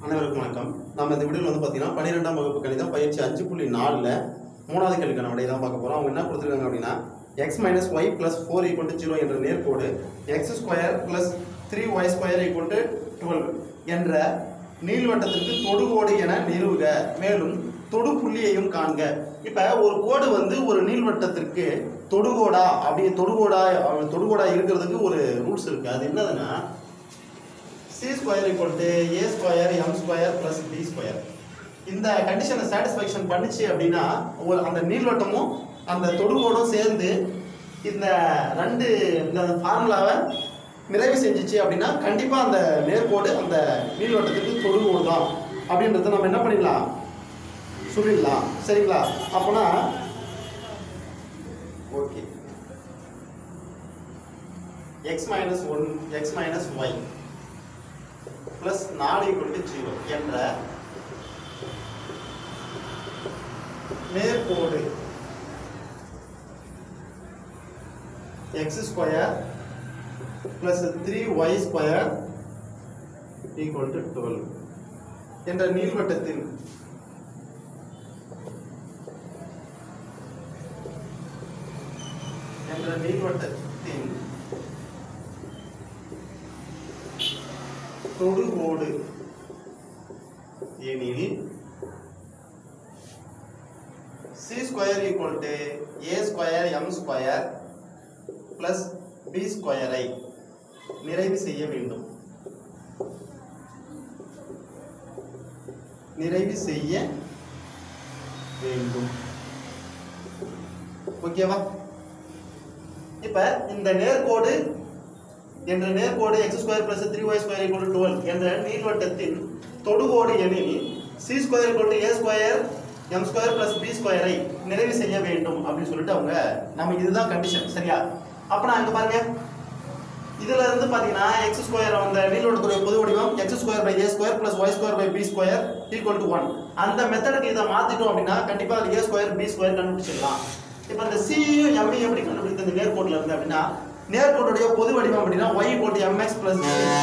அனைவருக்கும் வணக்கம் நம்ம இந்த வீடியோவில் வந்து பார்த்தீங்கன்னா பன்னிரெண்டாம் வகுப்பு கணிதம் பயிற்சி அஞ்சு புள்ளி நாலில் மூணாவது கேள்விக்கான விடை தான் பார்க்க போகிறோம் அவங்க என்ன கொடுத்துருக்காங்க அப்படின்னா X minus Y plus four equal to zero என்ற நேர்கோடு X square plus three Y square equal to twelve என்ற நீள்வட்டத்திற்கு தொடுகோடு என நிறுவுக மேலும் தொடு புள்ளியையும் காண்க இப்போ ஒரு கோடு வந்து ஒரு நீள்வட்டத்திற்கு தொடுகோடா அப்படி தொடுகோடா தொடுகோடா இருக்கிறதுக்கு ஒரு ரூல்ஸ் இருக்குது அது என்னதுன்னா C square equal to A square M square plus B square இந்த கண்டிஷனை சாட்டிஸ்ஃபேக்ஷன் பண்ணுச்சு அப்படின்னா ஒரு அந்த நீள்வட்டமும் அந்த தொடுகோடும் சேர்ந்து இந்த ரெண்டு இந்த ஃபார்முலாவை நிறைவு செஞ்சுச்சு அப்படின்னா கண்டிப்பாக அந்த நேர்கோடு அந்த நீள்வட்டத்துக்கு தொடுகோடு தான் அப்படின்றத நம்ம என்ன பண்ணிடலாம் சொல்லிடலாம் சரிங்களா அப்போனா okay x minus one x minus y plus நாலு ஈக்குவல் டு ஜீரோ என்ற நேர்கோடு X square plus three Y square equal to twelve என்ற நீள்வட்டத்தின் என்ற நீள்வட்டத்தின் தொடுகோடு எனில் c square equal to A square M square plus b ஸ்கொயரை நிறைவு செய்ய வேண்டும் நிறைவு செய்ய வேண்டும் ஓகேவா இப்ப இந்த நேர்கோடு என்ற நேர்கோடு X square plus three Y square equal twelve என்ற நீள்வட்டத்தின் தொடுகோடு எனில் c square equal to A square M square plus b ஸ்கொயரை நிறைவு செய்ய வேண்டும் அப்படின்னு சொல்லிட்டு அவங்க நமக்கு இதுதான் கண்டிஷன் சரியா அப்பனா அங்க பாருங்க இதுல இருந்து பாத்தீங்கன்னா எக்ஸ் ஸ்கொயர் அந்த நீள்வட்டத்துடைய பொது வடிவம் x square by a square plus y square by b square equal to one அந்த மெத்தடுக்கு இதை மாத்திட்டோம் அப்படின்னா கண்டிப்பா அது ஏ ஸ்கொயர் பி ஸ்கொயர் கண்டுபிடிச்சிடலாம் இப்போ இந்த சியும் எம்ஐயும் எப்படி கண்டுபிடிக்கிறது இந்த நேர்கோட்டில் இருந்து அப்படின்னா நேர்கோட்டுடைய பொது வடிவம் அப்படின்னா y equal to m x plus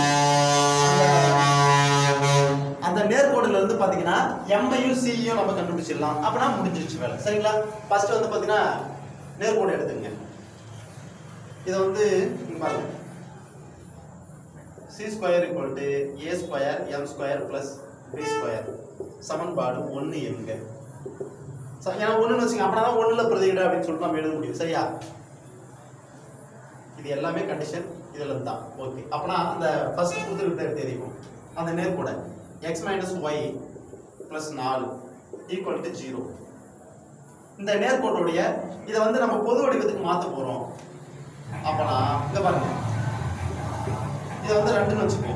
அந்த நேர்கோடுல இருந்து பாத்தீங்கன்னா எம்ஐயும் சியும் நம்ம கண்டுபிடிச்சிடலாம் அப்படின்னா முடிஞ்சிருச்சு வேலை சரிங்களா ஃபர்ஸ்ட் வந்து பாத்தீங்கன்னா நேர்கோடு எடுத்துங்க இதை வந்து இங்க பாருங்க c square equal to A square M square plus b square சமன்பாடு ஒன்று எங்க ச- ஏன்னா ஒன்றுன்னு வச்சுங்க அப்படின்னா தான் ஒன்றில் பிரதிகிட அப்படின்னு சொல்லிட்டு நம்ம எழுத முடியும் சரியா இது எல்லாமே கண்டிஷன் இதில் தான் ஓகே அப்பனா அந்த ஃபர்ஸ்ட் கொடுத்துருக்கிட்ட எடுத்து எறிவோம் அந்த நேர்கோடை எக்ஸ் மைனஸ் ஒய் ப்ளஸ் நாலு ஈக்குவல் டு ஜீரோ இந்த நேர்கோட்டுடைய இதை வந்து நம்ம பொது வடிவத்துக்கு மாற்ற போகிறோம் அப்பனா இங்க பாருங்க இதை வந்து ரெண்டுன்னு வச்சுக்கோம்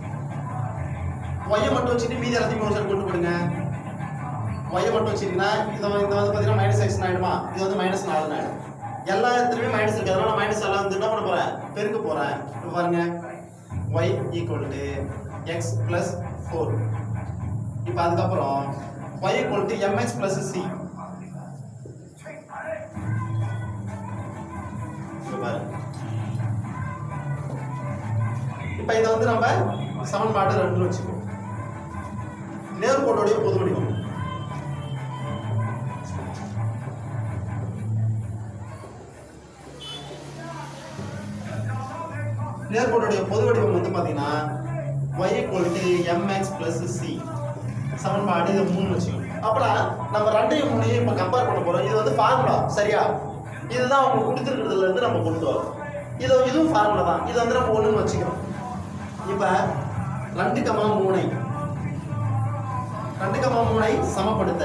ஒய்யை மட்டும் வச்சுட்டு மீதி எல்லாத்தையும் ஒரு சைடு கொண்டு போடுங்க ஒய்யை மட்டும் வச்சுக்கிட்டீங்கன்னா இதை வந்து- இதை வந்து பார்த்தீங்கன்னா மைனஸ் எக்ஸ் ஆயிடுமா இது வந்து மைனஸ் நாலுன்னு ஆயிடும் எல்லா இடத்துலையுமே மைனஸ் இருக்கு அதனால மைனஸ் எல்லாம் வந்து என்ன பண்ண போறேன் பெருக்க போறேன் இப்போ பாருங்க y equal to x plus four இப்போ அதுக்கப்புறம் y equal to m x plus c பாருங்க இப்போ இதை வந்து நம்ம சமன்பாடு ரெண்டு வச்சுக்குவோம் நேர்கோட்டுடைய பொது வடிவம் நேர்கோட்டுடைய பொது வடிவம் வந்து பார்த்தீங்கன்னா y equal to mx plus c சமன்பாடு இதை மூணு வச்சுக்கணும் அப்பலாம் நம்ம ரெண்டையும் மூணையும் இப்போ கம்பேர் பண்ண போறோம் இது வந்து ஃபார்முலா சரியா இதுதான் அவங்க கொடுத்துருக்கிறதுல இருந்து நம்ம கொண்டு வரோம் இது இதுவும் ஃபார்முலா தான் இது வந்து நம்ம ஒன்றுன்னு வச்சுக்கிறோம் இப்போ ரெண்டு கமா மூணை ரெண்டு கமா மூணை சமப்படுத்த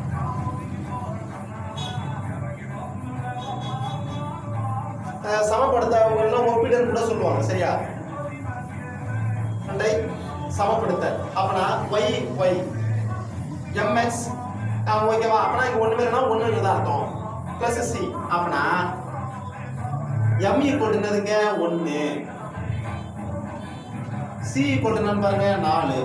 அஹ் சமப்படுத்த அவங்க எல்லாம் ஒப்பிடன்னு கூட சொல்லுவாங்க சரியா ரெண்டை சமப்படுத்த அப்பனா ஒய் ஒய் எம்எக்ஸ் ஓகேவா அப்பனா இங்க ஒண்ணு பேருனா ஒண்ணு தான் அர்த்தம் பிளஸ் சி அப்பனா எம் ஈக்குவல் என்னதுங்க ஒன்று சி ஈக்குவல் என்னன்னு பாருங்க நாலு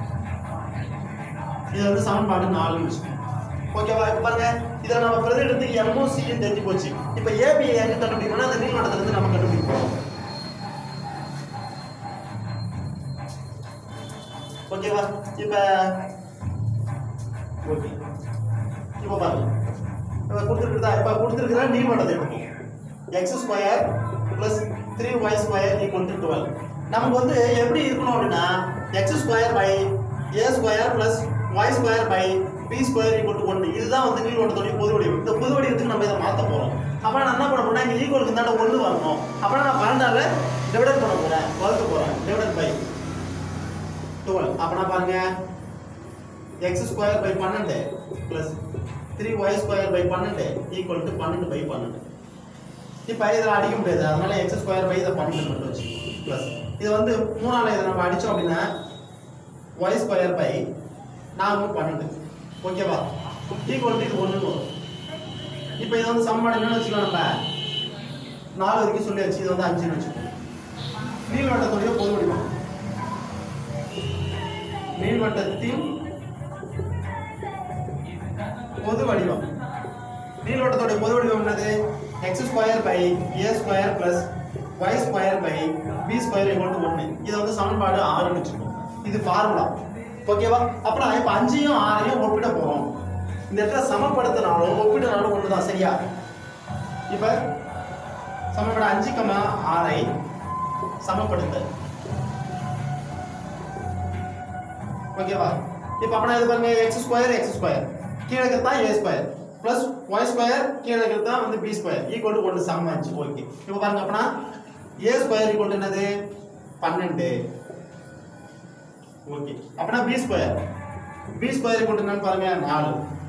இது வந்து சமன்பாடு நாலுன்னு வச்சுக்கோங்க ஓகேவா இப்போ பாருங்க இதை நம்ம பிரதிநிதி எம்மும் சியும் தெரிஞ்சு போச்சு இப்போ ஏபி எங்க கண்டுபிடிக்கணும்னா அந்த நீள்வட்டத்துல இருந்து நம்ம கண்டுபிடிப்போம் ஓகேவா இப்போ ஓகே இப்போ பாருங்க இப்போ கொடுத்துருக்குதா இப்போ கொடுத்துருக்குற நீள்வட்டத்தை எடுப்போம் x square plus three Y square equal to twelve நமக்கு வந்து எப்படி இருக்கணும் அப்படின்னா x square by a square plus y square by b square equal to ஒன்று இதுதான் வந்து நீள்வட்டத்துடைய பொது வடிவம் இந்த பொது வடிவத்துக்கு நம்ம இதை மாற்ற போகிறோம் அப்போ நான் என்ன பண்ண போறேன்னா இங்கே ஈக்குவலுக்கு இருந்தாண்ட ஒன்று வரணும் அப்போ நான் பன்னெண்டால டிவைடட் பண்ண போகிறேன் வகுக்க போகிறேன் டிவைடட் பை டுவெல் அப்போனா பாருங்க எக்ஸ் ஸ்கொயர் பை பன்னெண்டு plus three Y square by பன்னெண்டு ஈக்குவல் டு பன்னெண்டு பை பன்னெண்டு இப்போ இதில் அடிக்க முடியாது அதனால எக்ஸ் ஸ்கொயர் பை இதை பன்னெண்டு மட்டும் வச்சு ப்ளஸ் இது வந்து மூணால் இதை நம்ம அடித்தோம் அப்படின்னா ஒய் ஸ்கொயர் பை நாலு பன்னெண்டு ஓகேவா ஈக்குவல் டு இது ஒன்று வரும் இப்போ இது வந்து சமன்பாடு என்னன்னு வச்சுக்கலாம் நம்ம நாலு வரைக்கும் சொல்லியாச்சு இது வந்து அஞ்சுன்னு வச்சுக்கோங்க நீள்வட்டத்துடைய பொது வடிவம் நீள்வட்டத்தின் பொது வடிவம் நீள்வட்டத்தோட பொது வடிவம் என்னது x square by a square plus y square by b square equal to ஒன்று இது வந்து சமன்பாடு ஆறுன்னு வச்சுக்கோம் இது ஃபார்முலா ஓகேவா அப்புறம் இப்போ அஞ்சையும் ஆறையும் ஒப்பிட போறோம் இந்த இடத்துல சமப்படுத்தினாலும் ஒப்பிடனாலும் ஒன்று தான் சரியா இப்போ சமன்பாடு அஞ்சு கமா ஆறை சமப்படுத்த ஓகேவா இப்போ அப்படின்னா இது பாருங்க எக்ஸ் ஸ்கொயர் எக்ஸ் ஸ்கொயர் கீழே இருக்கிறது தான் a square plus y square கீழே இருக்கிறது தான் வந்து பி ஸ்கொயர் ஈக்குவல் டு ஒன்று சமம் ஆச்சு ஓகே இப்போ பாருங்க அப்படின்னா ஏ ஸ்கொயர் ஈக்குவல் டு என்னது பன்னெண்டு ஓகே அப்படின்னா b square b square equal to என்னன்னு பாருங்க நாலு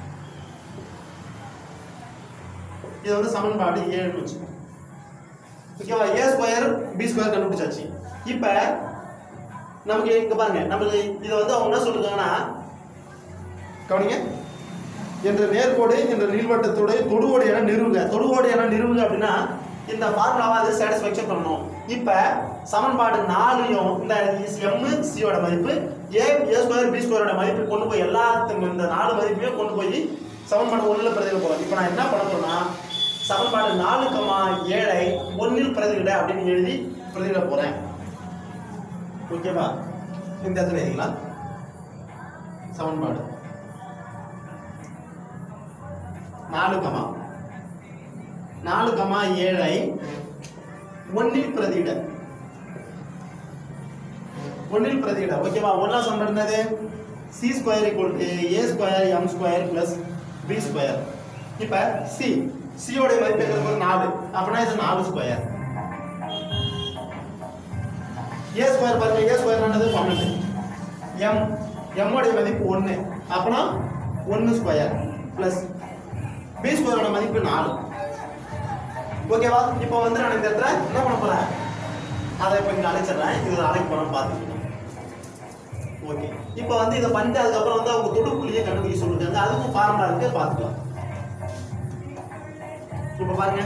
இது வந்து சமன்பாடு ஏழுன்னு வச்சுக்கோங்க ஓகேவா ஏ ஸ்கொயர் பி ஸ்கொயர் கண்டுபிடிச்சாச்சு இப்போ நமக்கு இங்க பாருங்க நமக்கு இதை வந்து அவங்க என்ன சொல்லிருக்காங்கன்னா கவனிங்க என்ற நேர்கோடு என்ற நீள்வட்டத்தோட தொடுவோடு என நிறுவுங்க தொடுவோடு என நிறுவுங்க அப்படின்னா இந்த ஃபார்முலாவை அது சாட்டிஸ்ஃபேக்ஷன் பண்ணணும் இப்போ சமன்பாடு நாலையும் இந்த எம் சியோட மதிப்பு ஏ ஏ ஸ்கொயர் பி ஸ்கொயரோட மதிப்பு கொண்டு போய் எல்லாத்துக்கும் இந்த நாலு மதிப்பையும் கொண்டு போய் சமன்பாடு ஒன்றில் பிரதிவிட போகிறோம் இப்போ நான் என்ன பண்ண போறேன்னா சமன்பாடு நாலு கமா ஏழை ஒன்றில் பிரதிவிட அப்படின்னு எழுதி பிரதிவிட போகிறேன் ஓகேவா இந்த இடத்துல எழுதிக்கலாம் சமன்பாடு நாலு கமா நாலு கமா ஏழை ஒன்னில் பிரதியிட ஒன்னில் பிரதியிட ஓகேவா ஒன்னா சமன்பாடு என்னது c square equal to A square M square plus b square இப்போ சி சியோட மதிப்பு இருக்கிறது நாலு அப்படின்னா இது நாலு ஸ்கொயர் ஏ ஸ்கொயர் பாருங்க ஏ ஸ்கொயர் என்னது பன்னெண்டு எம் எம் உடைய மதிப்பு ஒன்று அப்பனா ஒன்று ஸ்கொயர் ப்ளஸ் பி ஸ்கொயரோட மதிப்பு நாலு ஓகேவா இப்போ வந்து நான் இந்த இடத்துல என்ன பண்ண போறேன் அதை இப்போ இங்கே அழைச்சிடுறேன் இது அழைக்க போகிறோம் பார்த்துக்கணும் ஓகே இப்போ வந்து இதை பண்ணிட்டு அதுக்கப்புறம் வந்து அவங்க தொடுப்புள்ளியை கண்டுபிடிக்க சொல்லிருக்காங்க அதுக்கும் ஃபார்முலா இருக்கு பார்த்துக்கலாம் இப்போ பாருங்க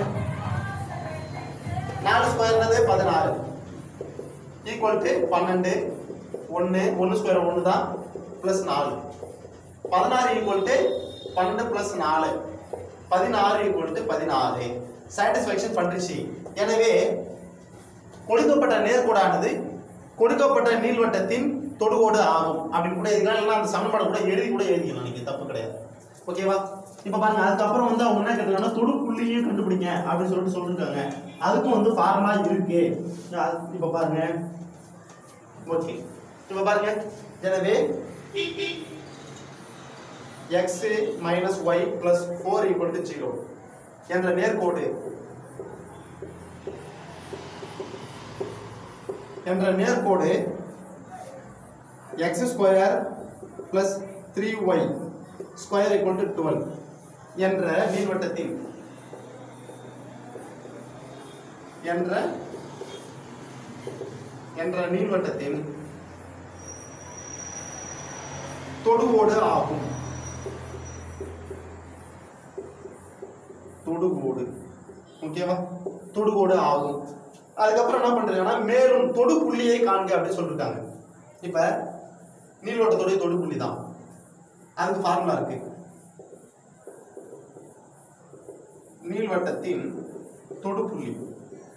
நாலு ஸ்கொயர்னது பதினாறு ஈக்குவல் டு பன்னெண்டு ஒன்று ஒன்று ஸ்கொயர் ஒன்று தான் ப்ளஸ் நாலு பதினாறு ஈக்குவல் டு பன்னெண்டு ப்ளஸ் நாலு பதினாறு ஈக்குவல் டு பதினாறு சாட்டிஸ்ஃபேக்ஷன் பண்ணிருச்சு எனவே கொடுக்கப்பட்ட நேர்கோடானது கொடுக்கப்பட்ட நீள்வட்டத்தின் தொடுகோடு ஆகும் அப்படின்னு கூட எழுதிக்கலாம் இல்லைன்னா அந்த சமன்பாடு கூட எழுதி கூட எழுதிக்கலாம் நீங்க தப்பு கிடையாது ஓகேவா இப்போ பாருங்க அதுக்கப்புறம் வந்து அவங்க என்ன கேட்டாங்கன்னா தொடு புள்ளியும் கண்டுபிடிங்க அப்படின்னு சொல்லிட்டு சொல்லிருக்காங்க அதுக்கும் வந்து ஃபார்முலா இருக்கு அது- இப்போ பாருங்க ஓகே இப்போ பாருங்க எனவே x minus y plus four equal to zero என்ற நேர்கோடு என்ற நேர்கோடு X square plus three Y square equal to twelve என்ற நீள்வட்டத்தில் என்ற என்ற நீள்வட்டத்தின் தொடுகோடு ஆகும் தொடுகோடு ஓகேவா தொடுகோடு ஆகும் அதுக்கப்புறம் என்ன பண்றாங்கன்னா மேலும் தொடு புள்ளியை காண்க அப்படின்னு சொல்லிருக்காங்க இப்ப நீள்வட்டத்துடைய தொடு புள்ளி தான் அதுக்கு ஃபார்முலா இருக்கு நீள்வட்டத்தின் தொடுப்புள்ளி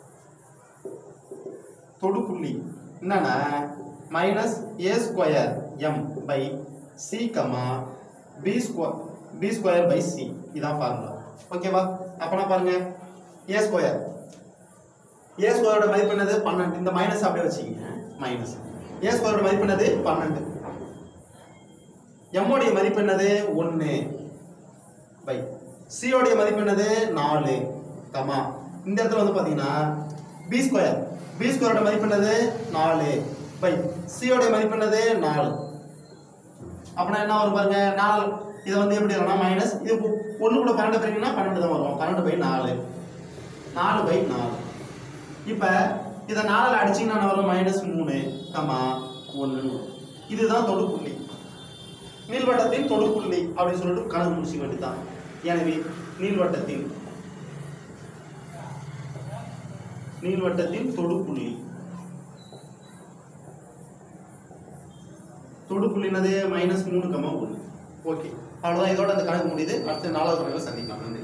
தொடுப்புள்ளி என்னன்னா minus a square m by c comma b square b square by c இதான் ஃபார்முலா ஓகேவா அப்போனா பாருங்க ஏ ஸ்கொயர் ஏ ஸ்கொயரோட மதிப்பு என்னது பன்னெண்டு இந்த மைனஸ் அப்படியே வச்சுக்கிங்க மைனஸ் ஏ ஸ்கொயரோட மதிப்பு என்னது பன்னெண்டு எம்மோடைய மதிப்பு என்னது ஒன்று பை சியோடைய மதிப்பு என்னது நாலு கமா இந்த இடத்துல வந்து பார்த்தீங்கன்னா பி ஸ்கொயர் பி ஸ்கொயரோட மதிப்பு என்னது நாலு பை சியோடைய மதிப்பு என்னது நாலு அப்படின்னா என்ன வரும் பாருங்க நாலு இதை வந்து எப்படி வரும்னா மைனஸ் இது ஒன்று கூட பன்னெண்டு பிரிங்கன்னா பன்னெண்டு தான் வரும் பன்னெண்டு பை நாலு நாலு பை நாலு இப்போ இதை நாலில் அடிச்சிங்கன்னா என்ன வரும் மைனஸ் மூணு கமா ஒன்று இதுதான் தொடுப்புள்ளி நீள்வட்டத்தின் தொடுப்புள்ளி அப்படின்னு சொல்லிட்டு கணக்கு முடிச்சுக்க வேண்டியதுதான் எனவே நீள்வட்டத்தின் நீள்வட்டத்தின் தொடுப்புள்ளி தொடுப்புள்ளி என்னது மைனஸ் மூணு கமா ஒன்று ஓகே அவ்வளோதான் இதோட அந்த கணக்கு முடியுது அடுத்த நாலாவது கணக்கில் சந்திக்கலாம் நன்றி